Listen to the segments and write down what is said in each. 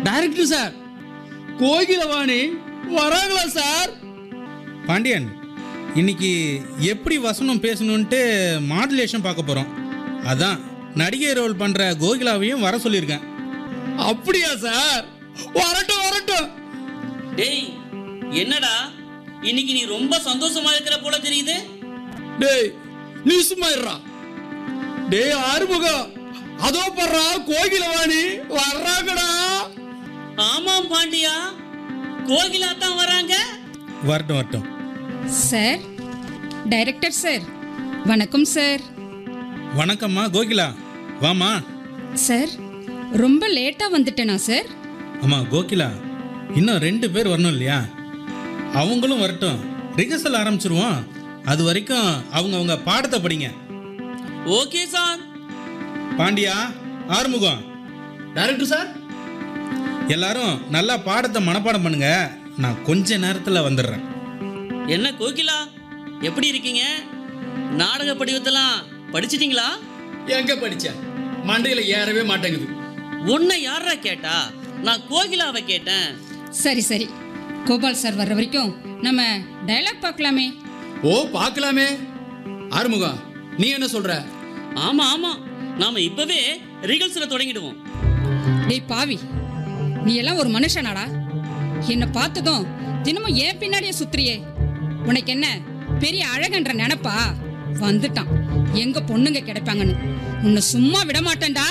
director sir Kokilavani வராங்களா sir Pandian இன்னைக்கு எப்படி வசனம் பேசணுன்ட்டு மாடுலேஷன் பார்க்க போகிறோம் அதான் நடிகை ரோல் பண்ணுற கோகிலாவையும் வர சொல்லியிருக்கேன் அப்படியா சார் வரட்டும் வரட்டும் டேய் என்னடா இன்னைக்கு நீ ரொம்ப சந்தோஷமா இருக்கிற போல தெரியுது டேய் நீ சும்மா இருடா டேய் ஆறுமுகம் அதோ படுறா கோகிலவாணி வர்றாங்கடா ஆமாம் பாண்டியா கோகிலா தான் வராங்க வரட்டும் வரட்டும் சார் டைரக்டர் சார் வணக்கம் சார் வணக்கம்மா கோகிலா வாமா சார் ரொம்ப லேட்டாக வந்துட்டேனா சார் அம்மா கோகிலா இன்னும் ரெண்டு பேர் வரணும் இல்லையா அவங்களும் வரட்டும் ரிஹர்சல் ஆரம்பிச்சிருவோம் அது வரைக்கும் அவங்க அவங்க பாடத்தை படிங்க okay sir Pandiya Arumugam director sir எல்லாரும் நல்லா பாடத்தை மனப்பாடம் பண்ணுங்க நான் கொஞ்ச நேரத்தில் வந்துடுறேன் என்ன கோகிலா எப்படி இருக்கீங்க நாடக படிவத்தெல்லாம் படிச்சிட்டீங்களா எங்க படிச்ச மண்டையில ஏறவே மாட்டேங்குது உன்னை யாரா கேட்டா நான் கோகிலாவை கேட்டேன் சரி சரி கோபால் சார் வர்ற வரைக்கும் நம்ம டயலாக் பார்க்கலாமே ஓ பார்க்கலாமே ஆறுமுகம் நீ என்ன சொல்ற ஆமா ஆமா நாம இப்பவே ரிகல்ஸ்ல தொடங்கிடுவோம் டேய் பாவி நீ எல்லாம் ஒரு மனுஷனாடா என்னை பார்த்ததும் தினமும் ஏன் பின்னாடியே சுத்துறியே உனக்கு என்ன பெரிய அழகன்ற நினைப்பா வந்துட்டான் எங்க பொண்ணுங்க கிடைப்பாங்கன்னு உன்னை சும்மா விட மாட்டேன்டா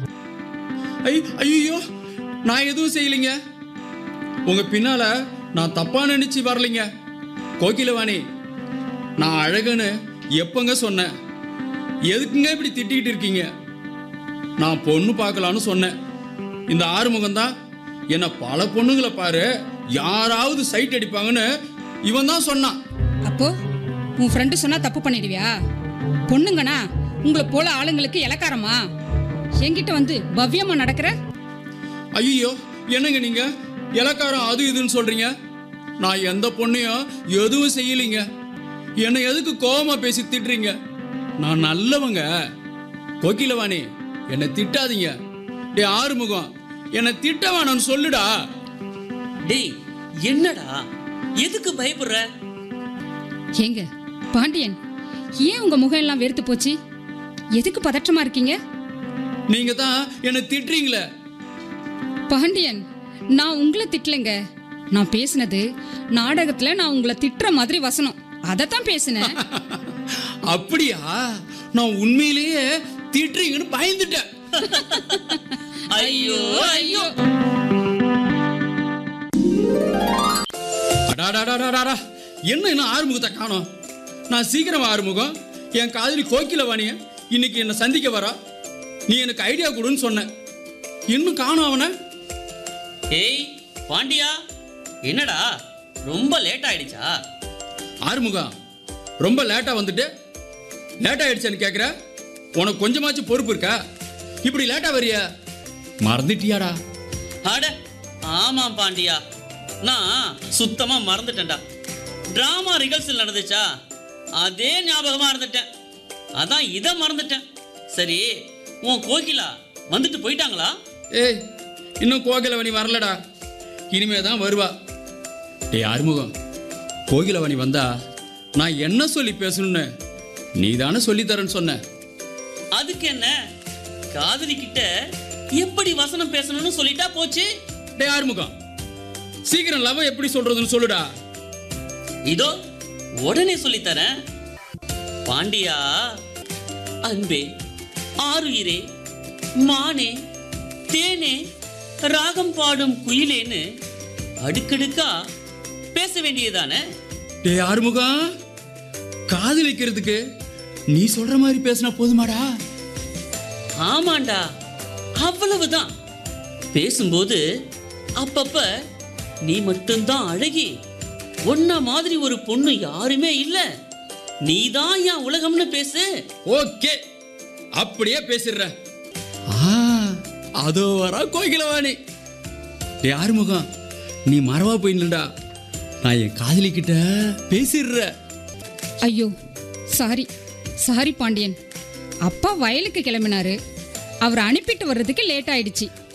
ஐ ஐயோ நான் எதுவும் செய்யலைங்க உங்க பின்னால நான் தப்பா நினைச்சு வரலைங்க கோகிலவாணி நான் அழகுன்னு எப்பங்க சொன்னேன் எதுக்குங்க இப்படி திட்டிக்கிட்டு இருக்கீங்க நான் பொண்ணு பார்க்கலான்னு சொன்னேன் இந்த ஆறுமுகம் தான் என்ன பல பொண்ணுங்களை பாரு யாராவது சைட் அடிப்பாங்கன்னு இவன் தான் சொன்னான் அப்போ உன் ஃப்ரெண்டு சொன்னா தப்பு பண்ணிடுவியா பொண்ணுங்கனா உங்களை போல ஆளுங்களுக்கு இலக்காரமா என்கிட்ட வந்து பவ்யமா நடக்கிற ஐயோ என்னங்க நீங்க இலக்காரம் அது இதுன்னு சொல்றீங்க நான் எந்த பொண்ணையும் எதுவும் செய்யலைங்க என்னை எதுக்கு கோவமா பேசி திட்டுறீங்க நான் நல்லவங்க கோகிலவாணி என்னை திட்டாதீங்க டே ஆறுமுகம் என்னை திட்ட வேணாம்னு சொல்லுடா டேய் என்னடா எதுக்கு பயப்படுற ஏங்க பாண்டியன் ஏன் உங்க முகம் எல்லாம் வெறுத்து போச்சு எதுக்கு பதற்றமா இருக்கீங்க நீங்க தான் என்னை திட்டுறீங்களே பாண்டியன் நான் உங்களை திட்டலைங்க நான் பேசினது நாடகத்துல நான் உங்களை திட்டுற மாதிரி வசனம் அதைத்தான் பேசினேன் அப்படியா நான் உண்மையிலேயே திட்டுறீங்கன்னு பயந்துட்டேன் ஐயோ ஐயோ அடாடாடாடாடா என்ன இன்னும் ஆறுமுகத்தை காணோம் நான் சீக்கிரம் ஆறுமுகம் என் காதலி கோக்கிலவாணிய இன்னைக்கு என்னை சந்திக்க வரா நீ எனக்கு ஐடியா கொடுன்னு சொன்ன இன்னும் காணோம் அவனை ஏய் பாண்டியா என்னடா ரொம்ப லேட் ஆயிடுச்சா ஆறுமுகம் ரொம்ப லேட்டா வந்துட்டு லேட் ஆயிடுச்சான்னு கேட்குற உனக்கு கொஞ்சமாச்சும் பொறுப்பு இருக்கா இப்படி லேட்டா வரிய மறந்துட்டியாடா அட ஆமாம் பாண்டியா நான் சுத்தமா மறந்துட்டேன்டா டிராமா ரிகல்சல் நடந்துச்சா அதே ஞாபகமா இருந்துட்டேன் அதான் இதை மறந்துட்டேன் சரி உன் கோகிலா வந்துட்டு போயிட்டாங்களா ஏய் இன்னும் கோகிலவணி வரலடா இனிமே தான் வருவா டேய் ஆறுமுகம் கோகிலவணி வந்தா நான் என்ன சொல்லி பேசணும்னு நீ தானே சொல்லித்தரேன்னு சொன்ன அதுக்கு என்ன காதலி கிட்ட எப்படி வசனம் பேசணும்னு சொல்லிட்டா போச்சு டேய் ஆறுமுகம் சீக்கிரம் லவ் எப்படி சொல்றதுன்னு சொல்லுடா இதோ உடனே சொல்லித்தரேன் பாண்டியா அன்பே ஆருயிரே மானே தேனே ராகம் பாடும் குயிலேன்னு அடுக்கடுக்கா பேச வேண்டியதானே டேய் ஆறுமுகம் காதலிக்கிறதுக்கு நீ சொல்ற மாதிரி பேசினா போதுமாடா ஆமாண்டா அவ்வளவுதான் பேசும்போது அப்பப்ப நீ மட்டும்தான் அழகி உன்ன மாதிரி ஒரு பொண்ணு யாருமே இல்ல நீதான் என் உலகம்னு பேசு ஓகே அப்படியே பேசிடுறேன் ஆ அதோ வரா கோகிலவாணி டேய் ஆறுமுகம் நீ மறவா போயிடலடா நான் என் காதலி கிட்ட பேசிடுற ஐயோ சாரி சாரி பாண்டியன் அப்பா வயலுக்கு கிளம்பினாரு அவர் அனுப்பிட்டு வர்றதுக்கு லேட் ஆயிடுச்சு